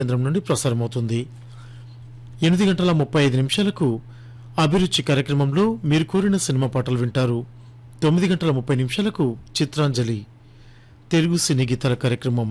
కేంద్రం నుండి ప్రసారమవుతుంది ఎనిమిది గంటల ముప్పై ఐదు నిమిషాలకు అభిరుచి కార్యక్రమంలో మీరు కోరిన సినిమా పాటలు వింటారు తొమ్మిది గంటల ముప్పై నిమిషాలకు చిత్రాంజలి తెలుగు సినీ గీతాల కార్యక్రమం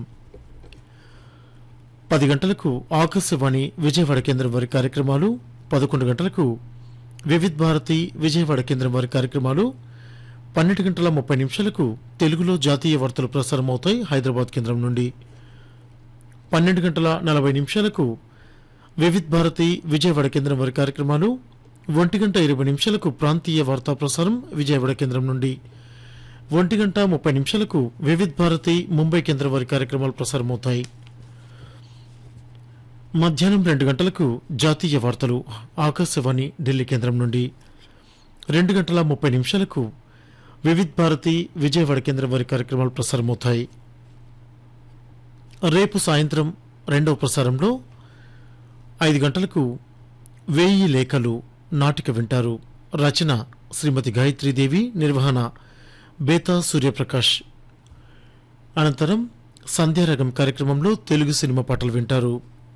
పది గంటలకు ఆకాశవాణి విజయవాడ కేంద్రం వారి కార్యక్రమాలు పదకొండు గంటలకు వివిధ్ భారతి విజయవాడ కేంద్రం వారి కార్యక్రమాలు పన్నెండు గంటల ముప్పై నిమిషాలకు తెలుగులో జాతీయ వార్తలు ప్రసారమవుతాయి హైదరాబాద్ కేంద్రం నుండి పన్నెండు గంటల నలభై నిమిషాలకు వివిధ్ భారతి విజయవాడ కేంద్రం వారి కార్యక్రమాలు ఒంటి గంట ఇరవై నిమిషాలకు ప్రాంతీయ వార్తా ప్రసారం విజయవాడ కేంద్రం నుండి ఒంటి గంట ముప్పై నిమిషాలకు వివిధ్ భారతి ముంబై కేంద్రం వారి కార్యక్రమాలు ప్రసారమవుతాయి మధ్యాహ్నం రెండు గంటలకు జాతీయ వార్తలు ఆకాశవాణి ఢిల్లీ కేంద్రం నుండి రెండు గంటల ముప్పై నిమిషాలకు వివిధ్ భారతి విజయవాడ కేంద్రం వారి కార్యక్రమాలు ప్రసారమవుతాయి రేపు సాయంత్రం రెండవ ప్రసారంలో ఐదు గంటలకు వేయి లేఖలు నాటిక వింటారు రచన శ్రీమతి గాయత్రీదేవి నిర్వహణ బేతా సూర్యప్రకాష్ అనంతరం సంధ్యారగం కార్యక్రమంలో తెలుగు సినిమా పాటలు వింటారు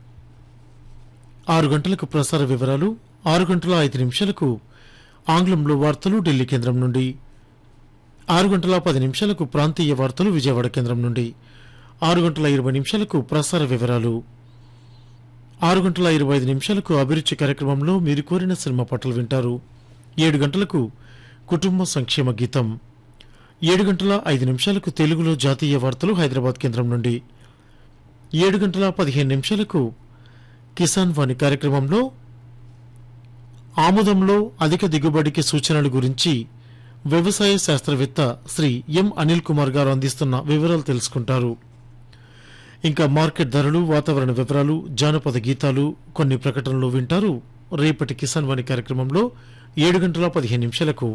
ఆరు గంటలకు ప్రసార వివరాలు ఆరు గంటల ఐదు నిమిషాలకు ఆంగ్లంలో వార్తలు ఢిల్లీ కేంద్రం నుండి ఆరు గంటల పది నిమిషాలకు ప్రాంతీయ వార్తలు విజయవాడ కేంద్రం నుండి ఆరు గంటల ఇరవై నిమిషాలకు ప్రసార వివరాలు ఆరు గంటల ఇరవై ఐదు నిమిషాలకు అభిరుచి కార్యక్రమంలో మీరు కోరిన సినిమా పాటలు వింటారు ఏడు గంటలకు కుటుంబ సంక్షేమ గీతం ఏడు గంటల ఐదు నిమిషాలకు తెలుగులో జాతీయ వార్తలు హైదరాబాద్ కేంద్రం నుండి ఏడు గంటల పదిహేను నిమిషాలకు కిసాన్ వాణి కార్యక్రమంలో ఆముదంలో అధిక దిగుబడికి సూచనల గురించి వ్యవసాయ శాస్త్రవేత్త శ్రీ ఎం అనిల్ కుమార్ గారు అందిస్తున్న వివరాలు తెలుసుకుంటారు ఇంకా మార్కెట్ ధరలు వాతావరణ వివరాలు జానపద గీతాలు కొన్ని ప్రకటనలు వింటారు రేపటి కిసాన్ వాణి కార్యక్రమంలో ఏడు గంటల పదిహేను నిమిషాలకు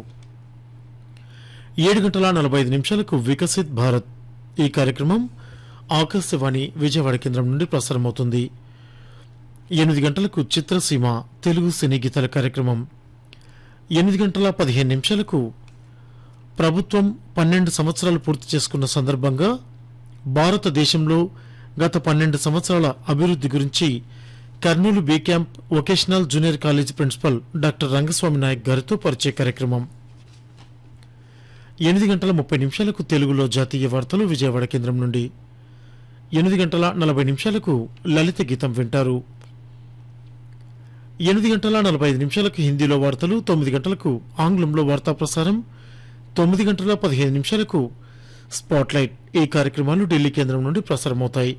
ఏడు గంటల నలభై ఐదు నిమిషాలకు వికసిత్ భారత్ ఈ కార్యక్రమం ఆకాశవాణి విజయవాడ కేంద్రం నుండి ప్రసారమవుతుంది ఎనిమిది గంటలకు చిత్రసీమ తెలుగు సినీ గీతాల కార్యక్రమం ఎనిమిది గంటల పదిహేను నిమిషాలకు ప్రభుత్వం పన్నెండు సంవత్సరాలు పూర్తి చేసుకున్న సందర్భంగా భారతదేశంలో గత పన్నెండు సంవత్సరాల అభివృద్ధి గురించి Kurnool B camp vocational junior college principal doctor Rangaswamy Naik గారితో పరిచయ కార్యక్రమం ఎనిమిది గంటల ముప్పై నిమిషాలకు తెలుగులో జాతీయ వార్తలు విజయవాడ కేంద్రం నుండి ఎనిమిది గంటల నలభై నిమిషాలకు లలిత గీతం వింటారు ఎనిమిది గంటల నలభై ఐదు నిమిషాలకు హిందీలో వార్తలు తొమ్మిది గంటలకు ఆంగ్లంలో వార్తా ప్రసారం తొమ్మిది గంటల పదిహేను నిమిషాలకు స్పాట్లైట్ ఈ కార్యక్రమాలు ఢిల్లీ కేంద్రం నుండి ప్రసారమవుతాయి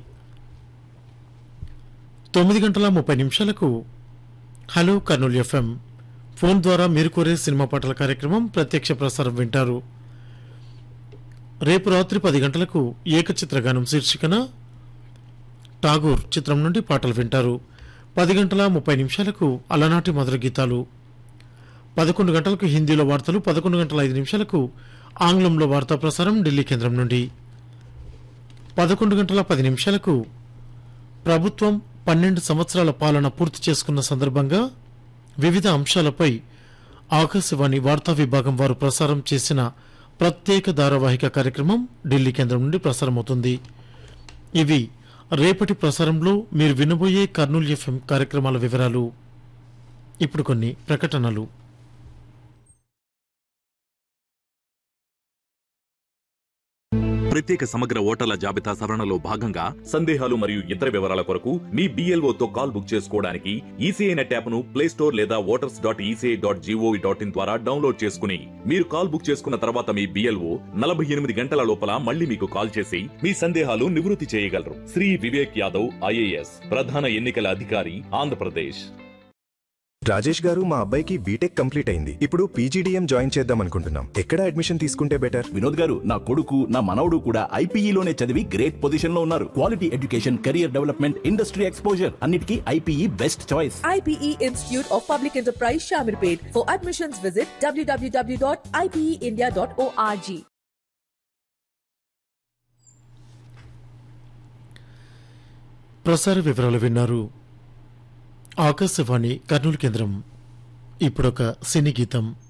తొమ్మిది గంటల ముప్పై నిమిషాలకు హలో కర్నూలు ఎఫ్ఎం ఫోన్ ద్వారా మీరు కోరే సినిమా పాటల కార్యక్రమం ప్రత్యక్ష ప్రసారం వింటారు రేపు రాత్రి పది గంటలకు ఏకచిత్రగానం శీర్షికన ఠాగూర్ చిత్రం నుండి పాటలు వింటారు పది గంటల ముప్పై నిమిషాలకు అలనాటి మధుర గీతాలు పదకొండు గంటలకు హిందీలో వార్తలు పదకొండు గంటల ఐదు నిమిషాలకు ఆంగ్లంలో వార్తా ప్రసారం ఢిల్లీ కేంద్రం నుండి పదకొండు గంటల పది నిమిషాలకు ప్రభుత్వం పన్నెండు సంవత్సరాల పాలన పూర్తి చేసుకున్న సందర్భంగా వివిధ అంశాలపై ఆకాశవాణి వార్తా విభాగం వారు ప్రసారం చేసిన ప్రత్యేక ధారావాహిక కార్యక్రమం ఢిల్లీ కేంద్రం నుండి ప్రసారమవుతుంది ఇవి రేపటి ప్రసారంలో మీరు వినబోయే కర్నూలు ఎఫ్ఎం కార్యక్రమాల వివరాలు ఇప్పుడు కొన్ని ప్రకటనలు ప్రత్యేక సమగ్ర ఓటర్ల జాబితా సవరణలో భాగంగా సందేహాలు మరియు ఇతర వివరాల కొరకు మీ BLO తో కాల్ బుక్ చేసుకోవడానికి ఈసీఐ నెట్ యాప్ ను ప్లే స్టోర్ లేదా voters dot ECI dot GOV dot in ద్వారా డౌన్లోడ్ చేసుకుని మీరు కాల్ బుక్ చేసుకున్న తర్వాత మీ బిఎల్ఓ నలభై ఎనిమిది గంటల లోపల మళ్ళీ మీకు కాల్ చేసి మీ సందేహాలు నివృత్తి చేయగలరు శ్రీ వివేక్ యాదవ్ ఐఏఎస్ ప్రధాన ఎన్నికల అధికారి ఆంధ్రప్రదేశ్ రాజేష్ గారు మా అబ్బాయికి బీటెక్ కంప్లీట్ అయింది ఇప్పుడు పీజీడీఎం జాయిన్ చేద్దాం అనుకుంటున్నాం ఎక్కడ అడ్మిషన్ తీసుకుంటే బెటర్ వినోద్ గారు నా కొడుకు నా మనవడు కూడా ఐపీఈలోనే చదివి గ్రేట్ పొజిషన్ లో ఉన్నారు quality education career development industry exposure అన్నిటికీ IPE best choice IPE Institute of Public Enterprise Shamirpet. For admissions, visit www.ipeindia.org. ప్రసార వివరాలు విన్నారు ఆకాశవాణి కర్నూలు కేంద్రం ఇప్పుడొక సినీ గీతం